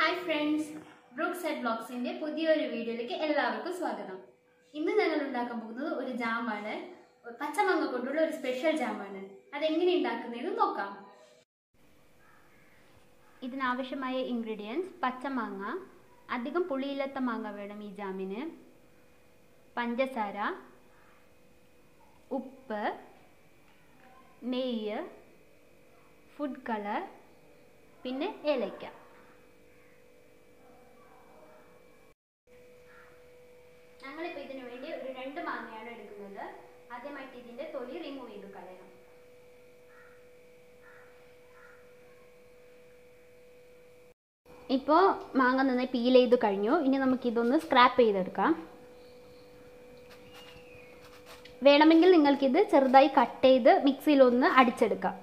hi friends ബ്രൂക്ക് സെറ്റ് ബ്ലോഗ്സിന്റെ പുതിയൊരു വീഡിയോയിലേക്ക് എല്ലാവർക്കും സ്വാഗതം ഇന്ന് ഞങ്ങൾ ഉണ്ടാക്കാൻ പോകുന്നത് ഒരു ജാമാണ് പച്ചമാങ്ങ കൊണ്ടുള്ള ഒരു സ്പെഷ്യൽ ജാമാണ് അതെങ്ങനെ ഉണ്ടാക്കുന്നതെന്ന് നോക്കാം ഇതിനാവശ്യമായ ഇൻഗ്രീഡിയൻസ് പച്ചമാങ്ങ അധികം പുളിയില്ലാത്ത മാങ്ങ വേണം ഈ ജാമിന് പഞ്ചസാര ഉപ്പ് നെയ്യ് ഫുഡ് കളർ പിന്നെ ഏലയ്ക്ക ഞങ്ങളിപ്പോൾ ഇതിനു വേണ്ടി ഒരു രണ്ട് മാങ്ങയാണ് എടുക്കുന്നത് ആദ്യമായിട്ട് ഇതിന്റെ തൊലി റിമൂവ് ചെയ്ത് കളയണം ഇപ്പോൾ മാങ്ങ നന്നായി പീൽ ചെയ്ത് കഴിഞ്ഞു ഇനി നമുക്കിതൊന്ന് സ്ക്രാപ്പ് ചെയ്തെടുക്കാം വേണമെങ്കിൽ നിങ്ങൾക്കിത് ചെറുതായി കട്ട് ചെയ്ത് മിക്സിയിലൊന്ന് അടിച്ചെടുക്കാം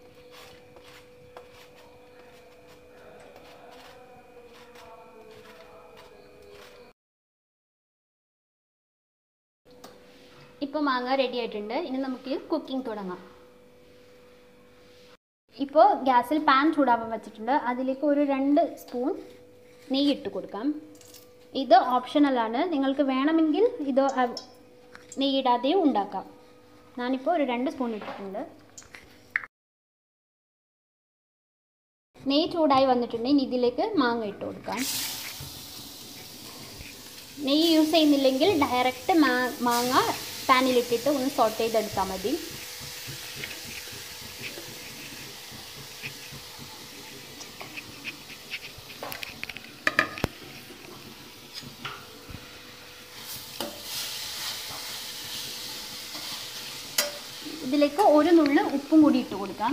ഇപ്പോൾ മാങ്ങ റെഡി ആയിട്ടുണ്ട് ഇനി നമുക്ക് കുക്കിംഗ് തുടങ്ങാം ഇപ്പോൾ ഗ്യാസിൽ പാൻ ചൂടാവാൻ വെച്ചിട്ടുണ്ട് അതിലേക്ക് ഒരു രണ്ട് സ്പൂൺ നെയ്യ് ഇട്ട് കൊടുക്കാം ഇത് ഓപ്ഷണലാണ് നിങ്ങൾക്ക് വേണമെങ്കിൽ ഇത് അ- നെയ്യിടാതെയും ഉണ്ടാക്കാം ഞാനിപ്പോൾ ഒരു രണ്ട് സ്പൂൺ ഇട്ടിട്ടുണ്ട് നെയ്യ് ചൂടായി വന്നിട്ടുണ്ട് ഇനി ഇതിലേക്ക് മാങ്ങ ഇട്ട് കൊടുക്കാം നെയ്യ് യൂസ് ചെയ്യുന്നില്ലെങ്കിൽ ഡയറക്റ്റ് മാ മാങ്ങ പാനിലിട്ടിട്ട് ഒന്ന് സോട്ട് ചെയ്തെടുത്താൽ മതി ഇതിലേക്ക് ഒരു നുള്ള് ഉപ്പും കൂടി ഇട്ട് കൊടുക്കാം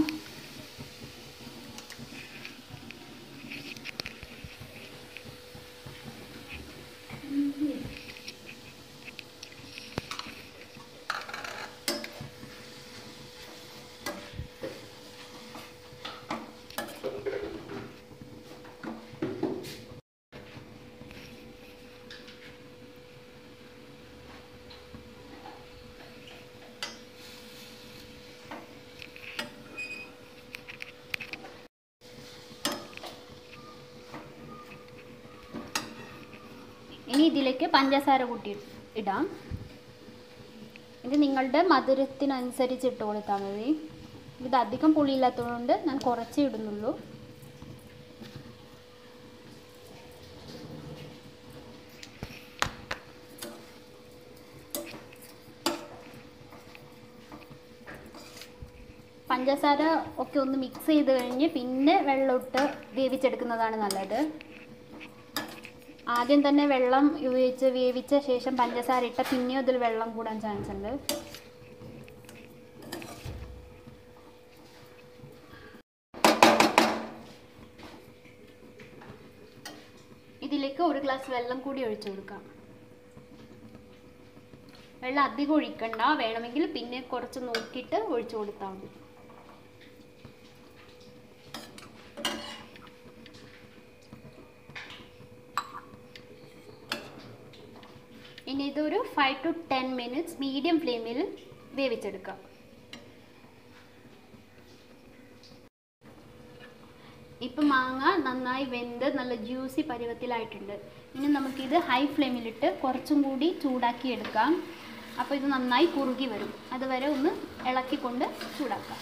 ഇനി ഇതിലേക്ക് പഞ്ചസാര കൂട്ടി ഇടാം ഇത് നിങ്ങളുടെ മധുരത്തിനനുസരിച്ച് ഇട്ട് കൊടുത്താൽ മതി ഇത് അധികം പുളിയില്ലാത്തതുകൊണ്ട് ഞാൻ കുറച്ചേ ഇടുന്നുള്ളൂ പഞ്ചസാര ഒക്കെ ഒന്ന് മിക്സ് ചെയ്ത് കഴിഞ്ഞ് പിന്നെ വെള്ളമിട്ട് വേവിച്ചെടുക്കുന്നതാണ് നല്ലത് ആദ്യം തന്നെ വെള്ളം ഉപയോഗിച്ച് വേവിച്ച ശേഷം പഞ്ചസാര ഇട്ട പിന്നെയും അതിൽ വെള്ളം കൂടാൻ ചാൻസ് ഉണ്ട് ഇതിലേക്ക് ഒരു ഗ്ലാസ് വെള്ളം കൂടി ഒഴിച്ചു കൊടുക്കാം വെള്ളം അധികം ഒഴിക്കണ്ട വേണമെങ്കിൽ പിന്നെ കുറച്ച് നോക്കിയിട്ട് ഒഴിച്ചു കൊടുത്താൽ മതി ഇനി ഇതൊരു five to ten minutes medium ഫ്ലെയിമിൽ വേവിച്ചെടുക്കാം ഇപ്പം മാങ്ങ നന്നായി വെന്ത് നല്ല ജ്യൂസി പരുവത്തിലായിട്ടുണ്ട് ഇനി നമുക്കിത് ഹൈ ഫ്ലെയിമിലിട്ട് കുറച്ചും കൂടി ചൂടാക്കി എടുക്കാം അപ്പോൾ ഇത് നന്നായി കുറുകി വരും അതുവരെ ഒന്ന് ഇളക്കിക്കൊണ്ട് ചൂടാക്കാം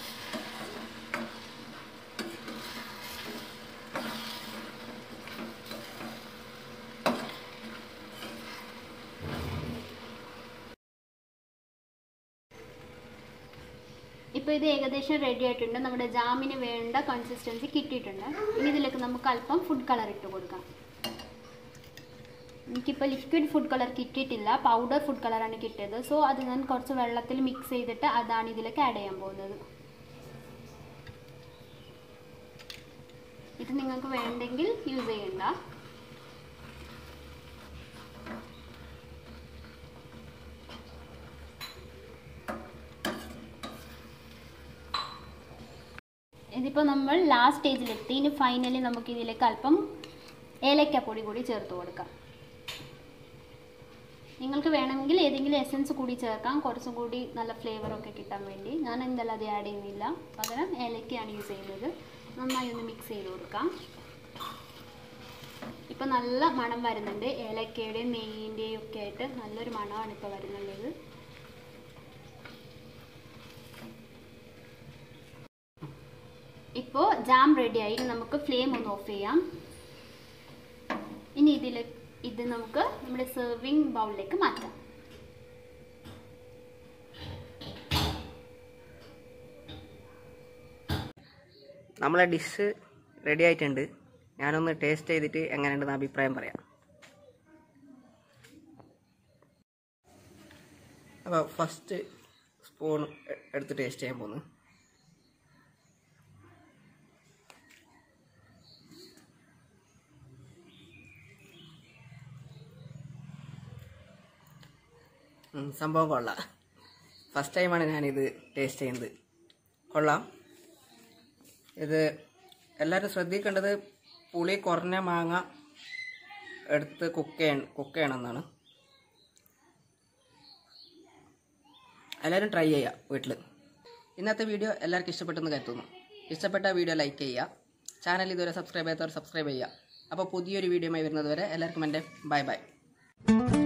ഇപ്പോൾ ഇത് ഏകദേശം റെഡി ആയിട്ടുണ്ട് നമ്മുടെ ജാമിന് വേണ്ട കൺസിസ്റ്റൻസി കിട്ടിയിട്ടുണ്ട് ഇനി ഇതിലേക്ക് നമുക്ക് അല്പം ഫുഡ് കളർ ഇട്ട് കൊടുക്കാം എനിക്കിപ്പോൾ ലിക്വിഡ് ഫുഡ് കളർ കിട്ടിയിട്ടില്ല പൗഡർ ഫുഡ് കളറാണ് കിട്ടിയത് സോ അത് ഞാൻ കുറച്ച് വെള്ളത്തിൽ മിക്സ് ചെയ്തിട്ട് അതാണ് ഇതിലേക്ക് ആഡ് ചെയ്യാൻ പോകുന്നത് ഇത് നിങ്ങൾക്ക് വേണ്ടെങ്കിൽ യൂസ് ചെയ്യണ്ട ഇതിപ്പോൾ നമ്മൾ ലാസ്റ്റ് സ്റ്റേജിലെത്തി ഇനി ഫൈനലി നമുക്ക് ഇതിലേക്ക് അല്പം ഏലക്കപ്പൊടി കൂടി ചേർത്ത് കൊടുക്കാം നിങ്ങൾക്ക് വേണമെങ്കിൽ ഏതെങ്കിലും എസൻസ് കൂടി ചേർക്കാം കുറച്ചും കൂടി നല്ല ഫ്ലേവർ ഒക്കെ കിട്ടാൻ വേണ്ടി ഞാൻ എന്തായാലും അത് ആഡ് ചെയ്യുന്നില്ല പകരം ഏലക്കയാണ് യൂസ് ചെയ്യുന്നത് നന്നായി ഒന്ന് മിക്സ് ചെയ്ത് കൊടുക്കാം ഇപ്പം നല്ല മണം വരുന്നുണ്ട് ഏലക്കയുടെയും നെയ്യിൻ്റെയും ഒക്കെ ആയിട്ട് നല്ലൊരു മണമാണ് ഇപ്പോൾ വരുന്നുള്ളത് ഇപ്പോൾ ജാം റെഡിയായി ഇനി നമുക്ക് ഫ്ലെയിം ഒന്ന് ഓഫ് ചെയ്യാം ഇനി ഇതിൽ ഇത് നമുക്ക് നമ്മുടെ സെർവിങ് ബൗളിലേക്ക് മാറ്റാം നമ്മളെ ഡിഷ് റെഡി ആയിട്ടുണ്ട് ഞാനൊന്ന് ടേസ്റ്റ് ചെയ്തിട്ട് എങ്ങനെയുണ്ടെന്ന് അഭിപ്രായം പറയാം അപ്പോൾ ഫസ്റ്റ് സ്പൂൺ എടുത്ത് ടേസ്റ്റ് ചെയ്യാൻ പോകുന്നു ഉം, സംഭവം കൊള്ളാം ഫസ്റ്റ് ടൈമാണ് ഞാനിത് ടേസ്റ്റ് ചെയ്യുന്നത് കൊള്ളാം ഇത് എല്ലാവരും ശ്രദ്ധിക്കേണ്ടത് പുളി കുറഞ്ഞ മാങ്ങ എടുത്ത് കുക്ക് ചെയ്യണം കുക്ക് ചെയ്യണമെന്നാണ് എല്ലാവരും ട്രൈ ചെയ്യുക വീട്ടിൽ ഇന്നത്തെ വീഡിയോ എല്ലാവർക്കും ഇഷ്ടപ്പെട്ടെന്ന് കരുതുന്നു ഇഷ്ടപ്പെട്ട വീഡിയോ ലൈക്ക് ചെയ്യുക ചാനൽ ഇതുവരെ സബ്സ്ക്രൈബ് ചെയ്യാത്തവർ സബ്സ്ക്രൈബ് ചെയ്യുക അപ്പോൾ പുതിയൊരു വീഡിയോയുമായി വരുന്നത് വരെ എല്ലാവർക്കും എൻ്റെ ബൈ ബൈ